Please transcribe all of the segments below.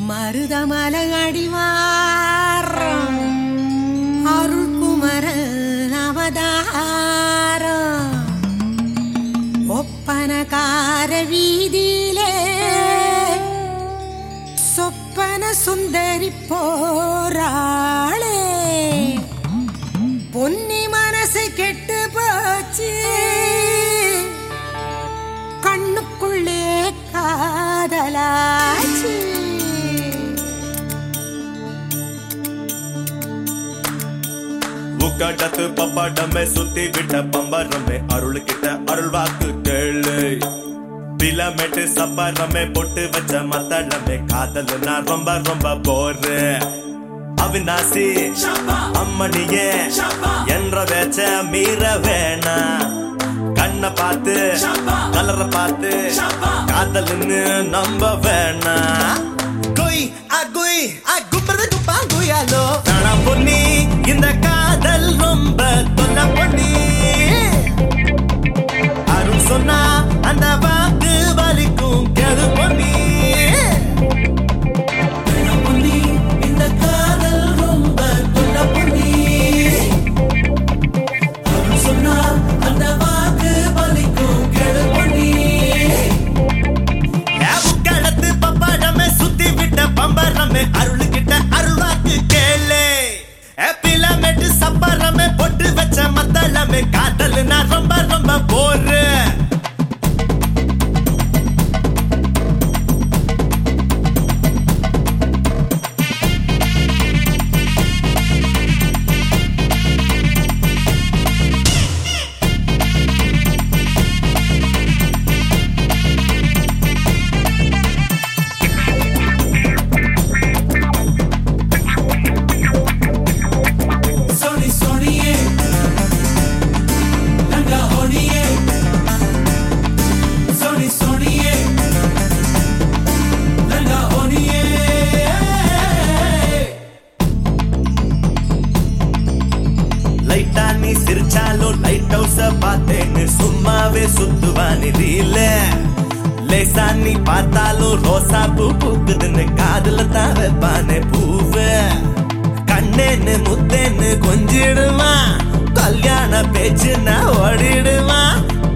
மருதமல அடிவாரம் அருள்குமர அவதாரம் ஒப்பனகார வீதியிலே சொப்பன சுந்தரி போராளே பொன்னி மனசு கெட்டு போச்சு கண்ணுக்குள்ளே காதலாச்சு முக்காட்டத்து பப்பாட்டமே சுத்தி விட்ட பம்பரமே அருள் கிட்ட அருள் வாக்கு கேளு பிலமெட்டு சப்பரமே பொட்டு வச்ச மத்தளமே காதல் நான் ரொம்ப ரொம்ப போறேன் அவிநாசி அம்மணியே என்ற வேச்ச மீற வேணா கண்ணை பார்த்து கலரை பார்த்து காதல்னு நம்ப வேணா குய் அ குய் அ கும்பறது குப்பா குயாலோ தானா பொன்னி இந்த காதல் ரொம்ப தொல்ல பொன்னி அருள் சொன்னா அந்த வாக்கு வலிக்கும் கெது பொன்னி தானா பொன்னி, இந்த காதல் ரொம்ப தொல்ல பொன்னி. அருள் சொன்னா அந்த வாக்கு வலிக்கும் கெடு பொன்னி. ஏவுக்களத்து பப்பாடமே சுத்தி விட்ட பம்பரமே அருள்கிட்ட அருள்வாக்கு கேளு பிலமெட்டு சப்பரமே பொட்டு வச்ச மத்தளமே காதல் நான் ரொம்ப ரொம்ப போறேன் Sony Sony Nanga Honi Sony Sony Nanga Honi லைட்டா நீ சிரிச்சாலும் லைட் ஹவுஸ பார்த்தேன்னு சும்மாவே சுத்துவானி ரீல லேசா நீ பார்த்தாலும் ரோசா பூ பூக்குதுன்னு காதுல தான் வைப்பானே பூவ கண்ணேன்னு முத்தேன்னு கொஞ்சிடுவான் கல்யாண பேச்சுன்னா ஓடிடுவான்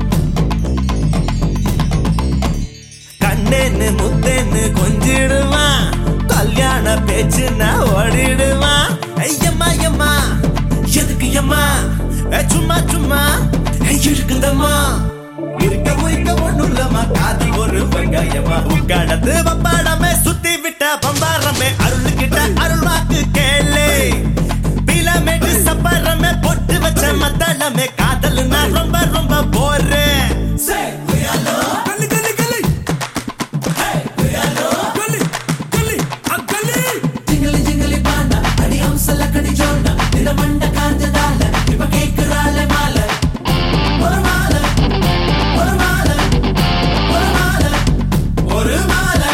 கண்ணேன்னு முத்தேன்னு கொஞ்சிடுவான் கல்யாண பேச்சுன்னா ஓடிடுவான் ஐயம்மா ஐயம்மா எதுக்கு அம்மா ஏ, சும்மா சும்மா ஏ, இருக்குந்தம்மா இருக்க உரிக்க ஒண்ணுல்லம்மா காதல் ஒரு வெங்காயமா உட்காடத்து பப்பாடமே சுத்தி விட்ட பம்பாரமே அருள் கிட்ட அருள் வாக்கு கேளு பிலமேட்டு சப்பரமே பொட்டு வச்ச மத்தளமே காதல் நான் ரொம்ப ரொம்ப போறேன் Say we are love Gully gully gully Hey we are love Gully gully a gully Jingly jingly banda Adi hamsala kadi jonna Nida manda kanjadala Ipa kekurale mala ஒரு மாலை ஒரு மாலை ஒரு மாலை ஒரு மாலை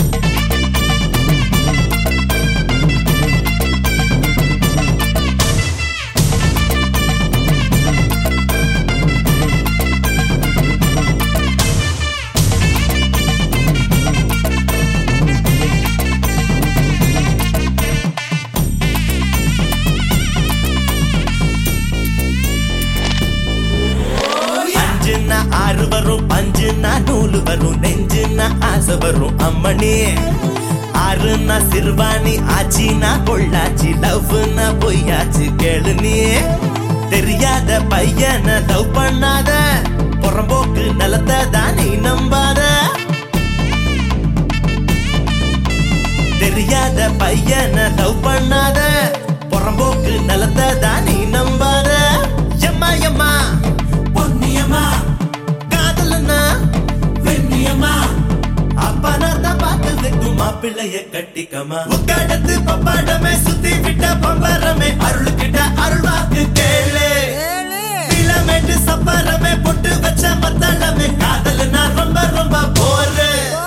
அஞ்சுன்னா ஆறு வரும் பஞ்சுன்னா நூலு வரும் நெஞ்சுன்னா ஆசை வரும் அம்மணி ஆறுன்னா சிறுவாணி ஆச்சின்னா பொள்ளாச்சி லவ்னா பொய்யாச்சு கேளு நீ தெரியாத பையனை லவ் பண்ணாத புறம்போக்கு நிலத்தை தான் நீ நம்பாத தெரியாத பையனை லவ் பண்ணாத புறம்போக்கு நிலத்தை தான் நீ நம்பாத எம்மா எம்மா பொன்னியம்மா காதலன்னா வெண்ணியம்மா அப்பா நான் தான் பார்த்து வைக்கும் மாப்பிள்ளைய கட்டிக்கமா உக்காடத்து பப்பாடமே சுத்தி விட்ட பம்பரமே அருள் கிட்ட அருள் வாக்கு கேளு பிலமேட்டு சப்பரமே பொட்டு வச்ச மத்தளமே காதல் நான் ரொம்ப ரொம்ப போறேன்